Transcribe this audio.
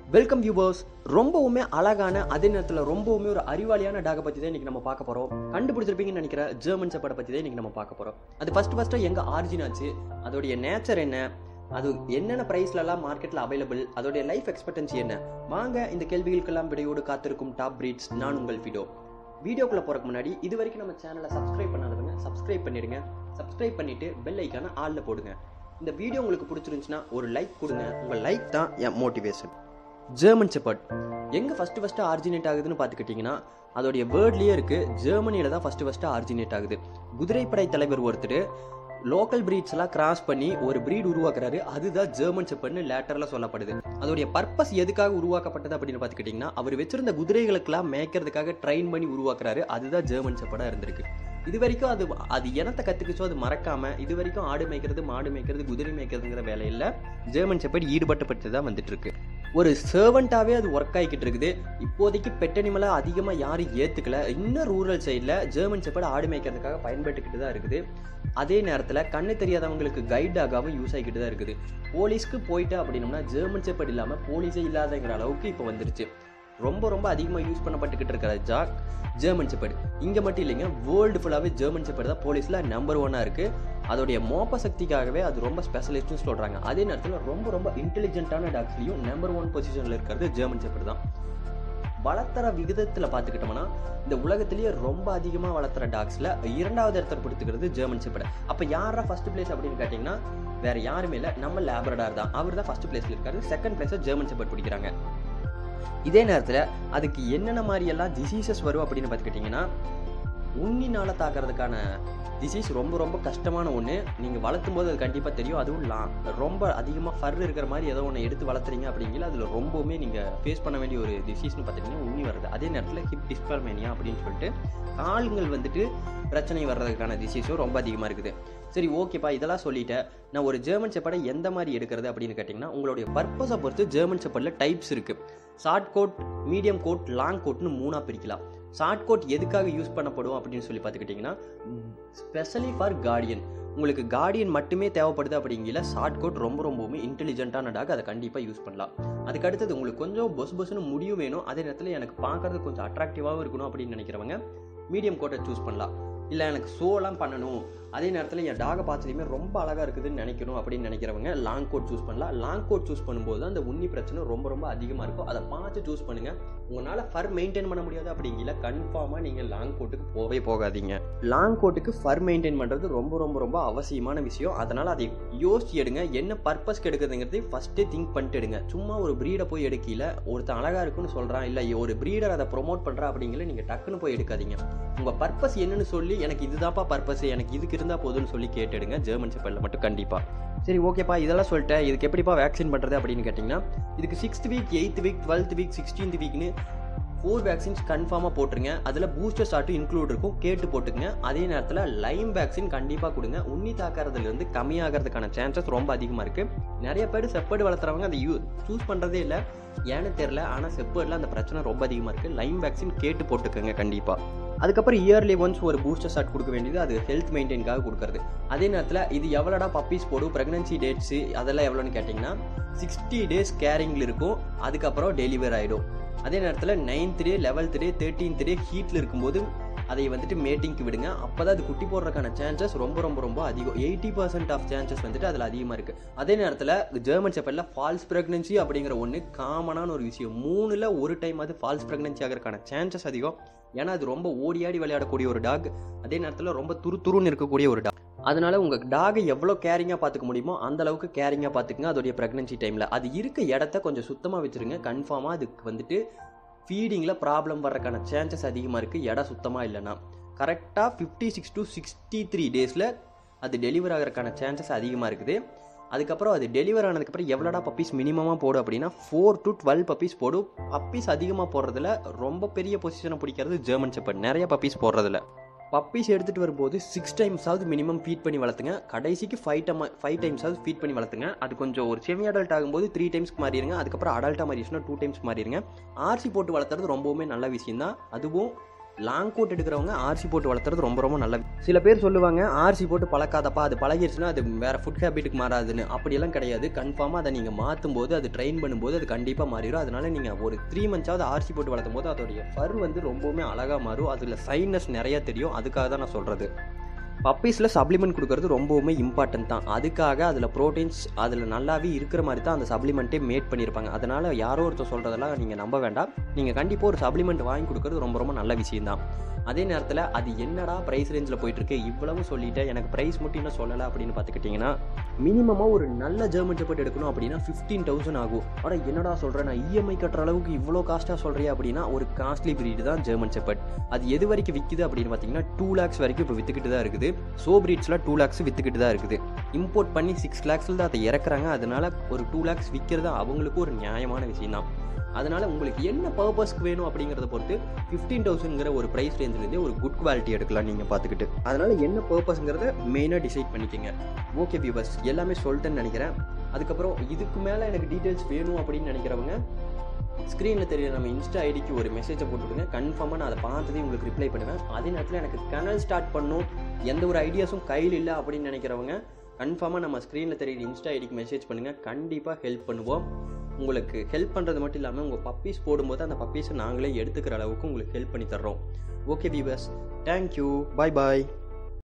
welcome viewers ரொம்பவுமே அழகான அதே நேரத்தில் ரொம்பவுமே ஒரு அறிவாளியான டாகை பற்றி தான் இன்னைக்கு நம்ம பார்க்க போகிறோம் கண்டுபிடிச்சிருப்பீங்கன்னு நினைக்கிற ஜெர்மன் செப்படை பற்றி தான் இன்னைக்கு நம்ம பார்க்க போகிறோம் அது ஃபர்ஸ்ட் ஃபர்ஸ்ட்டு எங்கே ஆரிஜின் ஆச்சு அதோடைய நேச்சர் என்ன அது என்னென்ன ப்ரைஸ்லலாம் மார்க்கெட்டில் அவைலபிள் அதோடைய லைஃப் எக்ஸ்பெக்டன்சி என்ன வாங்க இந்த கேள்விகளுக்கெல்லாம் விடையோடு காத்திருக்கும் டாப் பிரீட்ஸ் நான் உங்கள் ஃபிடோ வீடியோக்குள்ளே போகிறக்கு முன்னாடி இது வரைக்கும் நம்ம சேனலை சப்ஸ்கிரைப் பண்ணாதவங்க சப்ஸ்கிரைப் பண்ணிடுங்க சப்ஸ்கிரைப் பண்ணிட்டு பெல் ஐக்கான ஆளில் போடுங்க இந்த வீடியோ உங்களுக்கு பிடிச்சிருந்துச்சுன்னா ஒரு லைக் கொடுங்க உங்கள் லைக் தான் என் மோட்டிவேஷன் ஜெர்மன் செப்பர்ட் எங்கே ஃபஸ்ட்டு ஃபஸ்ட்டு ஆரிஜினேட் ஆகுதுன்னு பார்த்துக்கிட்டிங்கன்னா அதோடைய வேர்ட்லேயே இருக்குது ஜெர்மனியில் தான் ஃபஸ்ட்டு ஃபஸ்ட்டு ஆரிஜினேட் ஆகுது குதிரைப்படை தலைவர் ஒருத்தர் லோக்கல் பிரீட்ஸ் எல்லாம் கிராஸ் பண்ணி ஒரு பிரீட் உருவாக்குறாரு அதுதான் ஜெர்மன் செப்பர்ட்னு லேட்டரில் சொல்லப்படுது அதோடைய பர்பஸ் எதுக்காக உருவாக்கப்பட்டது அப்படின்னு பார்த்துக்கிட்டிங்கன்னா அவர் வச்சிருந்த குதிரைகளுக்கெல்லாம் மேய்க்கிறதுக்காக ட்ரெயின் பண்ணி உருவாக்குறாரு அதுதான் ஜெர்மன் செப்பர்டாக இருந்திருக்கு இது வரைக்கும் அது அது இனத்தை கற்றுக்குச்சோ அது மறக்காம இது வரைக்கும் ஆடு மேய்க்கிறது மாடு மேய்க்கிறது குதிரை மேய்க்கிறதுங்கிற வேலையில் ஜெர்மன் செப்பர்ட் ஈடுபட்டுப்பட்டு தான் வந்துட்டு இருக்கு ஒரு சர்வெண்ட்டாகவே அது ஒர்க் ஆகிக்கிட்டு இருக்குது இப்போதைக்கு பெட்டனிமலை அதிகமாக யாரும் ஏற்றுக்கல இன்னும் ரூரல் சைடில் ஜெர்மன் செப்பர்ட் ஆடு மேய்க்கிறதுக்காக பயன்பட்டுக்கிட்டு தான் இருக்குது அதே நேரத்தில் கண்ணு தெரியாதவங்களுக்கு கைடாகவும் யூஸ் ஆகிக்கிட்டு தான் இருக்குது போலீஸ்க்கு போயிட்டு அப்படின்னம்னா ஜெர்மன் செப்பர்ட் இல்லாமல் போலீஸே இல்லாதங்கிற அளவுக்கு இப்போ வந்துருச்சு ரொம்ப ரொம்ப அதிகமாக யூஸ் பண்ணப்பட்டுக்கிட்டு இருக்கிற ஜாக் ஜெர்மன் செப்பர்டு இங்கே மட்டும் இல்லைங்க வேர்ல்டு ஃபுல்லாகவே ஜெர்மன் செப்பர்டு தான் போலீஸில் நம்பர் ஒன்னாக இருக்குது அதோடைய மோப்ப சக்திக்காகவே அது ரொம்ப ஸ்பெஷலிஸ்ட்னு சொல்கிறாங்க அதே நேரத்தில் ரொம்ப ரொம்ப இன்டெலிஜென்ட்டான டாக்ஸ்லையும் நம்பர் ஒன் பொசிஷனில் இருக்கிறது ஜெர்மன் செப்பர்டு தான் வளர்த்துற விகிதத்தில் பார்த்துக்கிட்டோம்னா இந்த உலகத்திலேயே ரொம்ப அதிகமாக வளர்த்துற டாக்ஸில் இரண்டாவது இடத்துல பிடித்துக்கிறது ஜெர்மன் செப்பர்டு அப்போ யாரா ஃபர்ஸ்ட் பிளேஸ் அப்படின்னு கேட்டிங்கன்னா வேற யாருமே இல்லை நம்ம லேபரடார் தான் அவர் தான் ஃபர்ஸ்ட் பிளேஸில் இருக்காரு செகண்ட் பிளேஸை ஜெர்மன் செப்பர்ட் பிடிக்கிறாங்க இதே நேரத்தில் அதுக்கு என்னென்ன மாதிரியெல்லாம் டிசீசஸ் வரும் அப்படின்னு பார்த்துக்கிட்டிங்கன்னா உண்ணினால் தாக்கிறதுக்கான டிசீஸ் ரொம்ப ரொம்ப கஷ்டமான ஒன்று நீங்கள் வளர்த்தும் போது அது கண்டிப்பாக தெரியும் அதுவும் லா ரொம்ப அதிகமாக ஃபர் இருக்கிற மாதிரி ஏதோ ஒன்று எடுத்து வளர்த்துறீங்க அப்படிங்கிற அதில் ரொம்பவுமே நீங்கள் ஃபேஸ் பண்ண வேண்டிய ஒரு டிசீஸ்னு பார்த்தீங்கன்னா உண்ணி வருது அதே நேரத்தில் ஹிப் டிஸ்பர்மேனியா அப்படின்னு சொல்லிட்டு கால்கள் வந்துட்டு பிரச்சனை வர்றதுக்கான டிசீஸும் ரொம்ப அதிகமாக இருக்குது சரி ஓகேப்பா இதெல்லாம் சொல்லிட்டேன் நான் ஒரு ஜெர்மன் செப்படை எந்த மாதிரி எடுக்கிறது அப்படின்னு கேட்டிங்கன்னா உங்களுடைய பர்பஸை பொறுத்து ஜெர்மன் செப்படில் டைப்ஸ் இருக்குது short coat medium coat long கோட்னு மூணாக பிரிக்கலாம் ஷார்ட் கோட் எதுக்காக யூஸ் பண்ணப்படும் அப்படின்னு சொல்லி பார்த்துக்கிட்டிங்கன்னா ஸ்பெஷலி ஃபார் கார்டியன் உங்களுக்கு கார்டியன் மட்டுமே தேவைப்படுது அப்படிங்கிற ஷார்ட் கோட் ரொம்ப ரொம்பவுமே இன்டெலிஜென்ட்டான டாக் அதை கண்டிப்பாக யூஸ் பண்ணலாம் அதுக்கு அடுத்தது உங்களுக்கு கொஞ்சம் பொஸ் பொஸ்னு முடியும் வேணும் அதே நேரத்தில் எனக்கு பார்க்கறதுக்கு கொஞ்சம் அட்ராக்டிவாகவும் இருக்கணும் அப்படின்னு நினைக்கிறவங்க மீடியம் கோட்டை சூஸ் பண்ணலாம் இல்லை எனக்கு ஷோலாம் பண்ணணும் அதே நேரத்தில் என் டாகை பார்த்ததுமே ரொம்ப அழகாக இருக்குதுன்னு நினைக்கணும் அப்படின்னு நினைக்கிறவங்க லாங் கோட் சூஸ் பண்ணலாம் லாங் கோட் சூஸ் பண்ணும்போது அந்த உண்ணி பிரச்சனை ரொம்ப ரொம்ப அதிகமாக இருக்கும் அதை பார்த்து சூஸ் பண்ணுங்கள் உங்களால் ஃபர் மெயின்டைன் பண்ண முடியாது அப்படிங்கிற கன்ஃபார்மாக நீங்கள் லாங் கோட்டுக்கு போகவே போகாதீங்க லாங் கோட்டுக்கு ஃபர் மெயின்டைன் பண்ணுறது ரொம்ப ரொம்ப ரொம்ப அவசியமான விஷயம் அதனால் அதை யோசிச்சு எடுங்க என்ன பர்பஸ்க்கு எடுக்குதுங்கிறது ஃபஸ்ட்டே திங்க் பண்ணிட்டு எடுங்க சும்மா ஒரு ப்ரீடை போய் எடுக்கல ஒருத்தன் அழகாக இருக்குன்னு சொல்கிறான் இல்லை ஒரு ப்ரீடர் அதை ப்ரொமோட் பண்ணுறா அப்படிங்கிற நீங்கள் டக்குன்னு போய் எடுக்காதீங்க உங்கள் பர்பஸ் என்னன்னு சொல்லி எனக்கு இதுதான்ப்பா பர்பஸ் எனக்கு இதுக்கு இருந்தால் போதும்னு சொல்லி கேட்டுடுங்க ஜெர்மன் செப்பலில் மட்டும் கண்டிப்பாக சரி ஓகேப்பா இதெல்லாம் சொல்லிட்டேன் இதுக்கு எப்படிப்பா வேக்சின் பண்ணுறது அப்படின்னு கேட்டிங்கன்னா இதுக்கு sixth week eighth week twelfth week sixteenth வீக்னு ஃபோர் வேக்சின்ஸ் கன்ஃபார்மாக போட்டுருங்க அதில் பூஸ்டர் ஷாட்டும் இன்க்ளூட் இருக்கும் கேட்டு போட்டுங்க அதே நேரத்தில் லைம் வேக்சின் கண்டிப்பாக கொடுங்க உண்ணி தாக்கிறதுலேருந்து கம்மியாகிறதுக்கான சான்சஸ் ரொம்ப அதிகமாக இருக்குது நிறைய பேர் செப்பேடு வளர்த்துறவங்க அதை யூ சூஸ் பண்ணுறதே இல்லை ஏன்னு தெரில ஆனால் செப்பேடில் அந்த பிரச்சனை ரொம்ப அதிகமாக இருக்குது லைம் வேக்சின் கேட்டு போட்டுக்கோங்க கண்டிப்பாக அதுக்கப்புறம் இயர்லி ஒன்ஸ் ஒரு பூஸ்டர் ஷாட் கொடுக்க வேண்டியது அது ஹெல்த் மெயின்டைனுக்காக கொடுக்குறது அதே நேரத்தில் இது எவ்வளோடா பப்பீஸ் போடும் ப்ரெக்னன்சி டேட்ஸு அதெல்லாம் எவ்வளோன்னு கேட்டிங்கன்னா சிக்ஸ்டி டேஸ் கேரிங்கில் இருக்கும் அதுக்கப்புறம் டெலிவர் ஆகிடும் அதே நேரத்தில் ninth day eleventh day thirteenth day ஹீட்டில் இருக்கும்போது அதை வந்துட்டு மேட்டிங்க்கு விடுங்க அப்போ தான் அது குட்டி போடுறதுக்கான சான்சஸ் ரொம்ப ரொம்ப ரொம்ப அதிகம் எயிட்டி பர்சன்ட் ஆஃப் சான்சஸ் வந்துட்டு அதில் அதிகமாக இருக்குது அதே நேரத்தில் ஜெர்மன் செப்பலில் ஃபால்ஸ் ப்ரெக்னன்சி அப்படிங்கிற ஒன்று காமனான ஒரு விஷயம் மூணில் ஒரு டைம் அது ஃபால்ஸ் ப்ரெக்னன்சி ஆகிறதுக்கான சான்சஸ் அதிகம் ஏன்னா அது ரொம்ப ஓடி ஆடி விளையாடக்கூடிய ஒரு டாக் அதே நேரத்தில் ரொம்ப துரு துருன்னு இருக்கக்கூடிய ஒரு டாக் அதனால உங்கள் டாகை எவ்வளோ கேரிங்காக பார்த்துக்க முடியுமோ அந்த அளவுக்கு கேரிங்காக பார்த்துக்குங்க அதோடைய ப்ரெக்னன்சி டைமில் அது இருக்க இடத்த கொஞ்சம் சுத்தமாக வச்சுருங்க கன்ஃபார்மாக அதுக்கு வந்துட்டு ஃபீடிங்கில் ப்ராப்ளம் வர்றதுக்கான சான்சஸ் அதிகமாக இருக்குது இடம் சுத்தமாக இல்லைன்னா கரெக்டாக fifty six to sixty three டேஸில் அது டெலிவர் ஆகிறதுக்கான சான்சஸ் அதிகமாக இருக்குது அதுக்கப்புறம் அது டெலிவர் ஆனதுக்கப்புறம் எவ்வளோடா பப்பீஸ் மினிமமாக போடும் அப்படின்னா ஃபோர் டு டுவெல் பப்பீஸ் போடும் பப்பீஸ் அதிகமாக போடுறதுல ரொம்ப பெரிய பொசிஷனை பிடிக்கிறது ஜெர்மன் செப்பர்ட் நிறைய பப்பீஸ் போடுறதுல பப்பீஸ் எடுத்துகிட்டு வரும்போது சிக்ஸ் டைம்ஸாவது மினிமம் ஃபீட் பண்ணி வளர்த்துங்க கடைசிக்கு ஃபைவ் டைம் ஃபைவ் டைம்ஸாவது ஃபீட் பண்ணி வளர்த்துங்க அது கொஞ்சம் ஒரு செமி அடல்ட் ஆகும்போது த்ரீ டைம்ஸ்க்கு மாறிடுங்க அதுக்கப்புறம் அடல்ட்டாக மாறிடுச்சுன்னா டூ டைம்ஸ் மாறிடுங்க ஆர்சி போட்டு வளர்த்துறது ரொம்பவுமே நல்ல விஷயம் தான் அதுவும் லாங் கோட் எடுக்கிறவங்க ஆர்சி போட்டு வளர்த்துறது ரொம்ப ரொம்ப நல்லது சில பேர் சொல்லுவாங்க ஆர்சி போட்டு பழக்காதப்பா அது பழகிருச்சுன்னா அது வேறு ஃபுட் ஹேபிட்டுக்கு மாறாதுன்னு அப்படியெல்லாம் கிடையாது கன்ஃபார்மாக அதை நீங்கள் மாற்றும் போது அது ட்ரெயின் பண்ணும்போது அது கண்டிப்பாக மாறிடும் அதனால நீங்கள் ஒரு த்ரீ மந்த்ஸாவது ஆர்சி போட்டு வளர்த்தும் போது அதோடைய ஃபர் வந்து ரொம்பவுமே அழகாக மாறும் அதில் சைனஸ் நிறைய தெரியும் அதுக்காக தான் நான் சொல்கிறது பப்பீஸில் சப்ளிமெண்ட் கொடுக்கறது ரொம்பவுமே இம்பார்ட்டன்ட் தான் அதுக்காக அதில் ப்ரோட்டீன்ஸ் அதில் நல்லாவே இருக்கிற மாதிரி தான் அந்த சப்ளிமெண்ட்டே மேட் பண்ணியிருப்பாங்க அதனால் யாரோ ஒருத்தர் சொல்கிறதெல்லாம் நீங்கள் நம்ப வேண்டாம் நீங்கள் கண்டிப்பாக ஒரு சப்ளிமெண்ட் வாங்கி கொடுக்கறது ரொம்ப ரொம்ப நல்ல விஷயம்தான் அதே நேரத்தில் அது என்னடா ப்ரைஸ் ரேஞ்சில் போயிட்டுருக்கு இவ்வளவு சொல்லிட்டேன் எனக்கு ப்ரைஸ் மட்டும் இன்னும் சொல்லலை அப்படின்னு பார்த்துக்கிட்டிங்கன்னா மினிமமாக ஒரு நல்ல ஜெர்மன் செப்பர்ட் எடுக்கணும் அப்படின்னா ஃபிஃப்டீன் தௌசண்ட் ஆகும் ஆனால் என்னடா சொல்கிறேன் நான் இஎம்ஐ கட்டுற அளவுக்கு இவ்வளோ காஸ்ட்டாக சொல்கிறேன் அப்படின்னா ஒரு காஸ்ட்லி பிரீடு தான் ஜெர்மன் செப்பர்ட் அது எது வரைக்கும் விற்கிது அப்படின்னு பார்த்தீங்கன்னா டூ லேக்ஸ் வரைக்கும் இப்போ விற்றுக்கிட்டு தான் இருக்குது சோ பிரீட்ஸில் டூ லேக்ஸ் விற்றுக்கிட்டு தான் இருக்குது இம்போர்ட் பண்ணி சிக்ஸ் லேக்ஸில் தான் அதை இறக்குறாங்க அதனால ஒரு டூ லேக்ஸ் விற்கிறது அவங்களுக்கு ஒரு நியாயமான விஷயம் தான் அதனால உங்களுக்கு என்ன பர்பஸ்க்கு வேணும் அப்படிங்கிறத பொறுத்து ஃபிஃப்டீன் தௌசண்ட்ங்கிற ஒரு ப்ரைஸ் ரேஞ்சிலேருந்தே ஒரு குட் குவாலிட்டி எடுக்கலாம் நீங்கள் பார்த்துக்கிட்டு அதனால என்ன பர்பஸ்ங்கிறத மெயினாக டிசைட் பண்ணிக்கோங்க ஓகே வியூவர்ஸ் எல்லாமே சொல்லிட்டேன்னு நினைக்கிறேன் அதுக்கப்புறம் இதுக்கு மேலே எனக்கு டீட்டெயில்ஸ் வேணும் அப்படின்னு நினைக்கிறவங்க ஸ்க்ரீனில் தெரியல நம்ம இன்ஸ்டா ஐடிக்கு ஒரு மெசேஜை போட்டுவிடுங்க கன்ஃபார்மாக நான் அதை பார்த்ததே உங்களுக்கு ரிப்ளை பண்ணுவேன் அதே நேரத்தில் எனக்கு கனல் ஸ்டார்ட் பண்ணும் எந்த ஒரு ஐடியாஸும் கையில் இல்லை அப்படின்னு நினைக்கிறவங்க கன்ஃபார்மாக நம்ம ஸ்க்ரீனில் தெரியுற இன்ஸ்டா ஐடிக்கு மெசேஜ் பண்ணுங்கள் கண்டிப்பாக ஹெல்ப் பண்ணுவோம் உங்களுக்கு ஹெல்ப் பண்ணுறது மட்டும் இல்லாமல் உங்கள் பப்பீஸ் போடும்போது அந்த பப்பீஸை நாங்களே எடுத்துக்கிற அளவுக்கு உங்களுக்கு ஹெல்ப் பண்ணி தர்றோம் ஓகே வீவர்ஸ் தேங்க்யூ பாய் பாய்